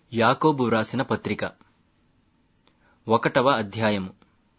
యాకోబు వ్రాసిన పత్రిక ఒకటవ అధ్యాయము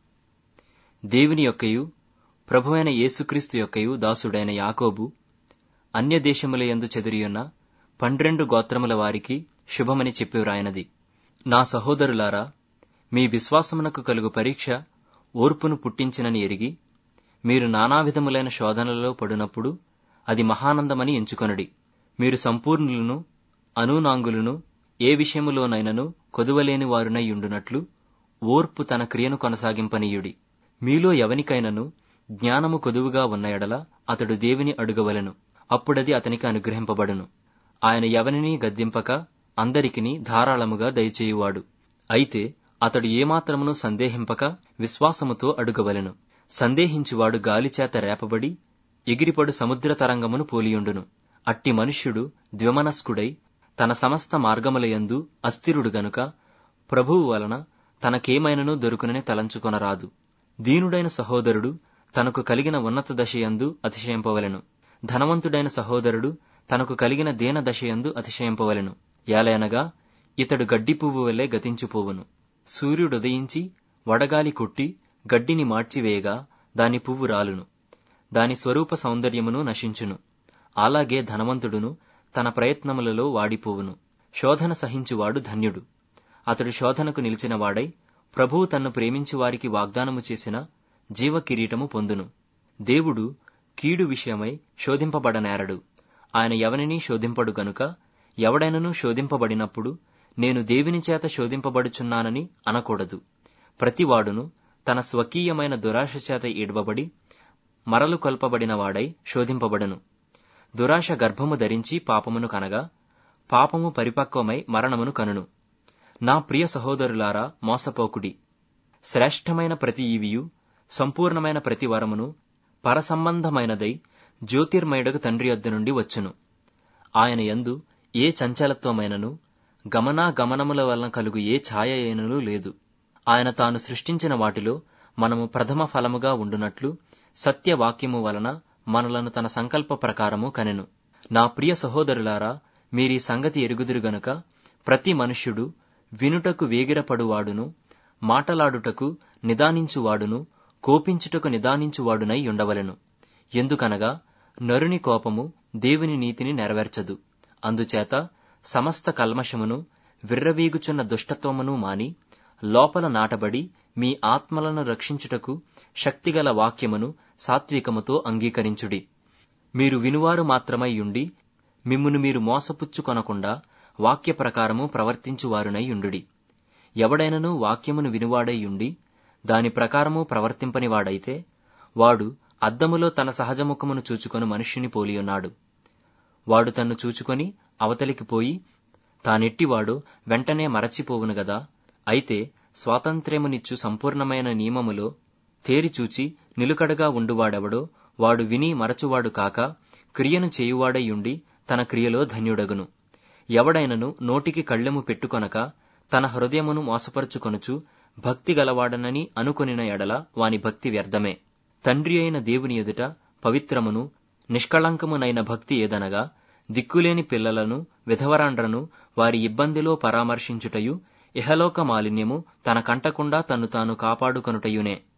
దేవుని యొక్కయు ప్రభువైన యేసుక్రీస్తు యొక్కయు దాసుడైన యాకోబు అన్య దేశములయందు చెదిరియున్న పన్నెండు గోత్రముల వారికి శుభమని చెప్పి వ్రాయనది నా సహోదరులారా మీ విశ్వాసమునకు కలుగు పరీక్ష ఓర్పును పుట్టించినని ఎరిగి మీరు నానావిధములైన శోధనలలో పడునప్పుడు అది మహానందమని ఎంచుకొనడి మీరు సంపూర్ణులను అనూనాంగులను ఏ విషయములోనైనను కొదువలేని వారునై ఉండునట్లు ఓర్పు తన క్రియను కొనసాగింపనీయుడి మీలో ఎవనికైనను జ్ఞానము కొదువుగా ఉన్న ఎడల అతడు దేవుని అడుగవలెను అప్పుడది అతనికి అనుగ్రహింపబడును ఆయన ఎవనిని గద్దింపక అందరికిని ధారాళముగా దయచేయువాడు అయితే అతడు ఏమాత్రమును సందేహింపక విశ్వాసముతో అడుగవలెను సందేహించువాడు గాలిచేత రేపబడి ఎగిరిపడు సముద్ర తరంగమును పోలియుండును అట్టి మనుష్యుడు ద్విమనస్కుడై తన సమస్త మార్గములయందు అస్థిరుడు గనుక ప్రభువు వలన తనకేమైనను దొరుకునని తలంచుకొనరాదు దీనుడైన సహోదరుడు తనకు కలిగిన ఉన్నత దశయందు అతిశయింపవలెను ధనవంతుడైన సహోదరుడు తనకు కలిగిన దీన దశయందు అతిశయింపవలెను ఏలయనగా ఇతడు గడ్డి పువ్వు వలె గతించిపోవును సూర్యుడుదయించి వడగాలి కొట్టి గడ్డిని మార్చివేయగా దాని పువ్వు రాలును దాని స్వరూప సౌందర్యమును నశించును అలాగే ధనవంతుడును తన ప్రయత్నములలో వాడిపోవును శోధన సహించువాడు ధన్యుడు అతడు శోధనకు నిలిచిన వాడై ప్రభువు తన్ను ప్రేమించి వారికి వాగ్దానము చేసిన జీవ కిరీటము పొందును దేవుడు కీడు విషయమై శోధింపబడనేరడు ఆయన ఎవనిని శోధింపడు గనుక ఎవడైనను శోధింపబడినప్పుడు నేను దేవుని చేత శోధింపబడుచున్నానని అనకూడదు ప్రతివాడును తన స్వకీయమైన దురాశ చేత ఈడ్వబడి మరలు కొల్పబడిన వాడై శోధింపబడను దురాశ గర్భము ధరించి పాపమును కనగా పాపము పరిపక్వమై మరణమును కనును నా ప్రియ సహోదరులారా మోసపోకుడి శ్రేష్టమైన ప్రతి ఈవియు సంపూర్ణమైన ప్రతి వరమును పరసంబంధమైనదై జ్యోతిర్మయుడకు తండ్రి యొద్ద నుండి వచ్చును ఆయన యందు ఏ చంచలత్వమైనను గమనాగమనముల వలన కలుగు ఏ ఛాయ అయినను లేదు ఆయన తాను సృష్టించిన వాటిలో మనము ప్రథమ ఫలముగా ఉండునట్లు సత్యవాక్యము వలన మనలను తన సంకల్ప ప్రకారము కనెను నా ప్రియ సహోదరులారా మీరీ సంగతి ఎరుగుదురు గనుక ప్రతి మనుష్యుడు వినుటకు వేగిరపడువాడును మాటలాడుటకు నిదానించువాడును కోపించుటకు నిదానించువాడునై ఉండవలెను ఎందుకనగా నరుని కోపము దేవుని నీతిని నెరవేర్చదు అందుచేత సమస్త కల్మషమును విర్రవీగుచున్న దుష్టత్వమును మాని లోపల నాటబడి మీ ఆత్మలను రక్షించుటకు శక్తిగల వాక్యమును సాత్వికముతో అంగీకరించుడి మీరు వినువారు మాత్రమై ఉండి మిమ్మును మీరు మోసపుచ్చుకొనకుండా వాక్య ప్రకారము ప్రవర్తించువారునై ఉండుడి ఎవడైనను వాక్యమును వినువాడై ఉండి దాని ప్రకారము ప్రవర్తింపనివాడైతే వాడు అద్దములో తన సహజముఖమును చూచుకొని మనుష్యుని పోలియున్నాడు వాడు తన్ను చూచుకొని అవతలికి పోయి తానెట్టివాడు వెంటనే మరచిపోవును గదా అయితే స్వాతంత్ర్యమునిచ్చు సంపూర్ణమైన నియమములో తేరిచూచి నిలుకడగా ఉండువాడెవడో వాడు విని మరచువాడు కాక క్రియను చేయువాడైయుండి తన క్రియలో ధన్యుడగును ఎవడైనను నోటికి కళ్ళెము పెట్టుకొనక తన హృదయమును మోసపరుచుకొనుచు భక్తి గలవాడనని అనుకొనిన ఎడల వాని భక్తి వ్యర్థమే తండ్రి అయిన దేవుని ఎదుట పవిత్రమును నిష్కళంకమునైన భక్తి ఏదనగా దిక్కులేని పిల్లలను విధవరాండ్రను వారి ఇబ్బందిలో పరామర్శించుటయు ఇహలోక మాలిన్యము తన కంటకుండా తన్ను తాను కాపాడుకొనుటయునే